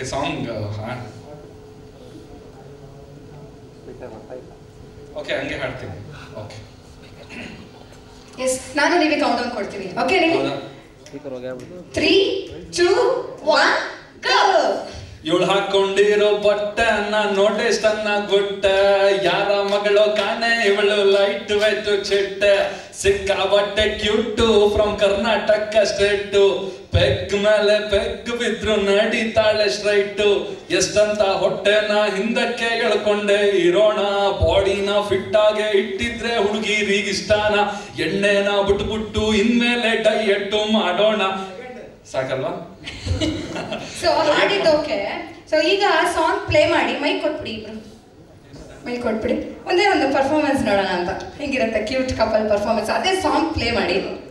song okay ಹಂಗೆ ಹಾಡ್ತೀನಿ okay yes ನಾನು ನಿಮಗೆ ಕೌಂಟ್ ಡೌನ್ ಕೊಡ್ತೀನಿ ಓಕೆ ನಿಮಗೆ ಹೌದಾ ತ್ರೀ ಟೂ ಒನ್ ಗೋ ಇವಳು ಹಾಕೊಂಡಿರೋ ಬಟ್ಟನ್ನ ನೋಟಿಸ್ ತನ್ನ ಗುಟ್ಟ ಯಾರ ಮಗಳು ಕಾಣೆ ಇವಳು ಲೈಟ್ ವೆಟ್ ಚಿಟ್ಟ ಸಿಕ್ಕ ಬಟ್ಟೆ cute from Karnataka state peg ಮೇಲೆ ಪೆಗ್ ಬಿದ್ರು ನಡೀತಾಳೆ ಸ್ಟ್ರೈಟ್ ಎಷ್ಟಂತ ಹೊಟ್ಟೆನ ಹಿಂದಕ್ಕೆ ಎಳ್ಕೊಂಡೆ ಇರೋಣ ಬಾಡಿನ ಫಿಟ್ ಆಗಿ ಇಟ್ಟಿದ್ರೆ ಹುಡುಗಿರಿಗಿಷ್ಟಾನ ಎಣ್ಣೆನ ಬಿಟ್ಬಿಟ್ಟು ಇನ್ಮೇಲೆ ಡಯಟ್ ಮಾಡೋಣ ಸಾಕಲ್ವಾ ಸೊ ಹಾಡಿದ್ದು ಓಕೆ ಸೊ ಈಗ ಸಾಂಗ್ ಪ್ಲೇ ಮಾಡಿ ಮೈಕ್ ಕೊಟ್ಬಿಡಿ ಇಬ್ರು ಮೈಕ್ ಕೊಟ್ಬಿಡಿ ಒಂದೇ ಒಂದು ಪರ್ಫಾರ್ಮೆನ್ಸ್ ನೋಡೋಣ ಅಂತ ಹೆಂಗಿರುತ್ತೆ ಕ್ಯೂಟ್ ಕಪಲ್ ಪರ್ಫಾರ್ಮೆನ್ಸ್ ಅದೇ ಸಾಂಗ್ ಪ್ಲೇ ಮಾಡಿ